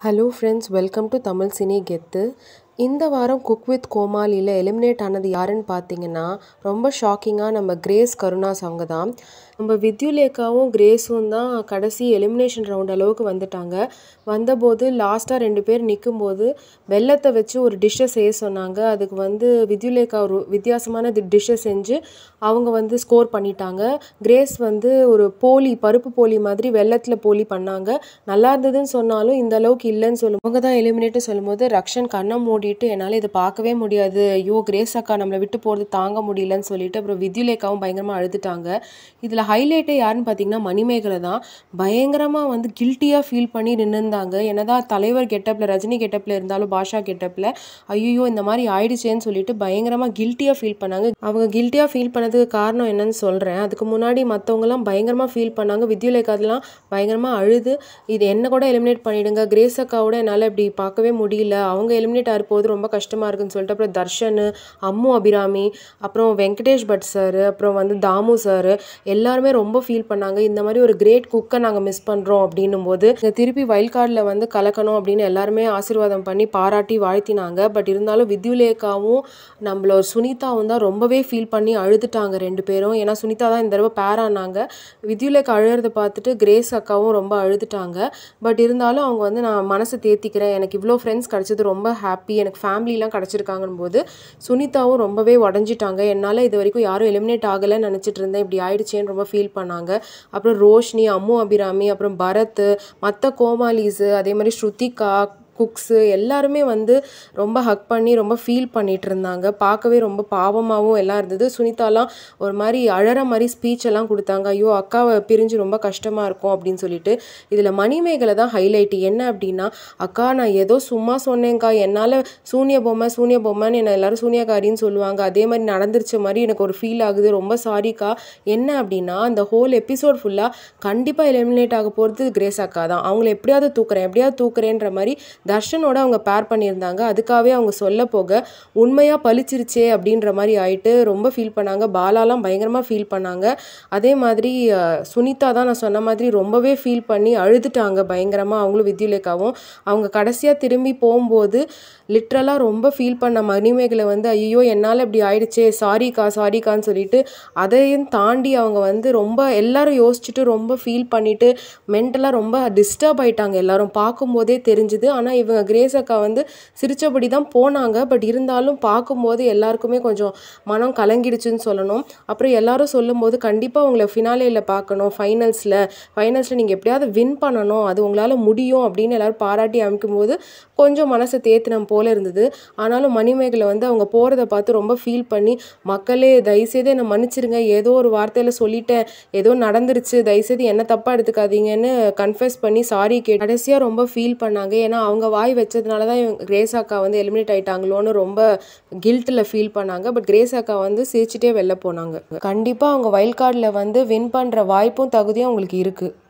hello friends welcome to Tamil cine கெத்து இந்த வாரம் குக் வித் கோமாளியில் எலிமினேட் ஆனது யாருன்னு பார்த்தீங்கன்னா ரொம்ப ஷாக்கிங்காக நம்ம கிரேஸ் கருணாஸ் அவங்க தான் நம்ம வித்யுலேகாவும் கிரேஸும் தான் கடைசி எலிமினேஷன் ரவுண்ட் அளவுக்கு வந்துட்டாங்க வந்தபோது லாஸ்ட்டாக ரெண்டு பேர் நிற்கும்போது வெள்ளத்தை வச்சு ஒரு டிஷ்ஷை செய்ய சொன்னாங்க அதுக்கு வந்து வித்யுலேகா ஒரு வித்தியாசமான டிஷ்ஷை செஞ்சு அவங்க வந்து ஸ்கோர் பண்ணிட்டாங்க கிரேஸ் வந்து ஒரு போலி பருப்பு போலி மாதிரி வெள்ளத்தில் போலி பண்ணாங்க நல்லா இருந்ததுன்னு சொன்னாலும் இந்த அளவுக்கு இல்லைன்னு சொல்லும் அவங்க தான் எலிமினேட்டு சொல்லும்போது ரக்ஷன் கண்ணை மூடிட்டு என்னால் இதை பார்க்கவே முடியாது ஐயோ கிரேஸ் அக்கா நம்மளை விட்டு போகிறது தாங்க முடியலன்னு சொல்லிட்டு அப்புறம் வித்யுலேகாவும் பயங்கரமாக அழுதுட்டாங்க இதில் ஹைலைட்டே யாருன்னு பார்த்தீங்கன்னா மணிமேகலை தான் பயங்கரமாக வந்து கில்ட்டியாக ஃபீல் பண்ணி நின்றுந்தாங்க என்னதான் தலைவர் கெட்டப்பில் ரஜினி கெட்டப்பில் இருந்தாலும் பாஷா கெட்டப்பில் ஐயோ இந்த மாதிரி ஆயிடுச்சேன்னு சொல்லிட்டு பயங்கரமாக கில்ட்டியாக ஃபீல் பண்ணாங்க அவங்க கில்ட்டியாக ஃபீல் பண்ணதுக்கு காரணம் என்னன்னு சொல்கிறேன் அதுக்கு முன்னாடி மற்றவங்கலாம் பயங்கரமாக ஃபீல் பண்ணாங்க வித்யுலேகாதெல்லாம் பயங்கரமாக அழுது இது என்ன கூட எலிமினேட் பண்ணிடுங்க கிரேஸ் அக்காவோட என்னால் இப்படி பார்க்கவே முடியல அவங்க எலிமினேட் ஆகிருப்போது ரொம்ப கஷ்டமாக இருக்குன்னு சொல்லிட்டு அப்புறம் தர்ஷன் அம்மு அபிராமி அப்புறம் வெங்கடேஷ் பட் சார் அப்புறம் வந்து தாமு சார் எல்லாருமே ரொம்ப ஃபீல் பண்ணாங்க இந்த மாதிரி ஒரு கிரேட் குக்கை நாங்கள் மிஸ் பண்ணுறோம் அப்படின்னும் போது திருப்பி வைல்ட் கார்டில் வந்து கலக்கணும் அப்படின்னு எல்லாருமே ஆசீர்வாதம் பண்ணி பாராட்டி வாழ்த்தினாங்க பட் இருந்தாலும் வித்யுலேகாவும் நம்மள சுனிதாவும் தான் ரொம்பவே ஃபீல் பண்ணி அழுதுட்டாங்க ரெண்டு பேரும் ஏன்னா சுனிதா தான் இந்த தடவை பேரானாங்க வித்யுலேகா அழுகிறத பார்த்துட்டு கிரேஸ் அக்காவும் ரொம்ப அழுதுட்டாங்க பட் இருந்தாலும் அவங்க வந்து நான் மனசை தேத்திக்கிறேன் எனக்கு இவ்வளோ ஃப்ரெண்ட்ஸ் கிடச்சது ரொம்ப ஹாப்பி எனக்கு ஃபேமிலிலாம் கிடச்சிருக்காங்கன்னு போது சுனிதாவும் ரொம்பவே உடஞ்சிட்டாங்க என்னால் இது வரைக்கும் யாரும் எலிமினேட் ஆகலைன்னு நினச்சிட்டு இருந்தேன் இப்படி ஆயிடுச்சேன்னு ரொம்ப ஃபீல் பண்ணாங்க அப்புறம் ரோஷினி அம்மு அபிராமி அப்புறம் பரத் மற்ற கோமாலிஸு அதே மாதிரி ஸ்ருதிகா குக்ஸு எல்லாருமே வந்து ரொம்ப ஹக் பண்ணி ரொம்ப ஃபீல் பண்ணிகிட்டு இருந்தாங்க பார்க்கவே ரொம்ப பாவமாகவும் எல்லாம் இருந்தது சுனிதாலாம் ஒரு மாதிரி அழற மாதிரி ஸ்பீச் எல்லாம் கொடுத்தாங்க ஐயோ அக்காவை பிரிஞ்சு ரொம்ப கஷ்டமாக இருக்கும் அப்படின்னு சொல்லிட்டு இதில் மணிமேகலை தான் ஹைலைட் என்ன அப்படின்னா அக்கா நான் ஏதோ சும்மா சொன்னேங்க்கா என்னால் சூனிய பொம்மை சூனிய பொம்மைன்னு என்னை எல்லாரும் சூனியக்காரின்னு சொல்லுவாங்க அதே மாதிரி நடந்துருச்ச மாதிரி எனக்கு ஒரு ஃபீல் ஆகுது ரொம்ப சாரிக்கா என்ன அப்படின்னா அந்த ஹோல் எபிசோட் ஃபுல்லாக கண்டிப்பாக எலிமினேட் ஆக போகிறது கிரேஸ் அக்கா தான் அவங்கள எப்படியாவது தூக்குறேன் எப்படியாவது தூக்குறேன்ற மாதிரி தர்ஷனோட அவங்க பேர் பண்ணியிருந்தாங்க அதுக்காகவே அவங்க சொல்ல போக உண்மையாக பளிச்சிருச்சே அப்படின்ற மாதிரி ஆயிட்டு ரொம்ப ஃபீல் பண்ணாங்க பாலாலாம் பயங்கரமாக ஃபீல் பண்ணாங்க அதே மாதிரி சுனிதா தான் நான் சொன்ன மாதிரி ரொம்பவே ஃபீல் பண்ணி அழுதுட்டாங்க பயங்கரமாக அவங்களும் வித்யுலேகாவும் அவங்க கடைசியாக திரும்பி போகும்போது லிட்ரலாக ரொம்ப ஃபீல் பண்ண மணிமேகலை வந்து ஐயோ என்னால் இப்படி ஆயிடுச்சே சாரிக்கா சாரிக்கான்னு சொல்லிட்டு அதையும் தாண்டி அவங்க வந்து ரொம்ப எல்லாரும் யோசிச்சுட்டு ரொம்ப ஃபீல் பண்ணிட்டு மென்டலாக ரொம்ப டிஸ்டர்ப் ஆயிட்டாங்க எல்லாரும் பார்க்கும்போதே தெரிஞ்சுது ஆனால் இவங்க கிரேஸ் அக்கா வந்து சிரித்தபடி தான் போனாங்க பட் இருந்தாலும் பார்க்கும்போது எல்லாருக்குமே கொஞ்சம் மனம் கலங்கிடுச்சுன்னு சொல்லணும் அப்புறம் எல்லாரும் சொல்லும்போது கண்டிப்பாக உங்களை ஃபினாலேயில் பார்க்கணும் ஃபைனல்ஸில் ஃபைனல்ஸில் நீங்கள் எப்படியாவது வின் பண்ணணும் அது உங்களால் முடியும் அப்படின்னு எல்லோரும் பாராட்டி அமைக்கும்போது கொஞ்சம் மனசை தேத்தினம் போல் இருந்தது ஆனாலும் மணிமேகலை வந்து அவங்க போகிறத பார்த்து ரொம்ப ஃபீல் பண்ணி மக்களே தயவுசெய்து என்னை மன்னிச்சிருங்க ஏதோ ஒரு வார்த்தையில் சொல்லிட்டேன் ஏதோ நடந்துருச்சு தயவுசெய்து என்ன தப்பாக எடுத்துக்காதீங்கன்னு கன்ஃபெஸ் பண்ணி சாரி கே கடைசியாக ரொம்ப ஃபீல் பண்ணாங்க ஏன்னா அவங்க வாய் வச்சதுனால தான் இவங்க கிரேஸ் அக்கா வந்து எலிமினேட் ஆயிட்டாங்களோன்னு ரொம்ப கில்ட்டில் ஃபீல் பண்ணாங்க பட் கிரேஸ் அக்கா வந்து சிரிச்சிட்டே வெளில போனாங்க கண்டிப்பாக அவங்க வைல்ட் கார்டில் வந்து வின் பண்ணுற வாய்ப்பும் தகுதியும் அவங்களுக்கு இருக்குது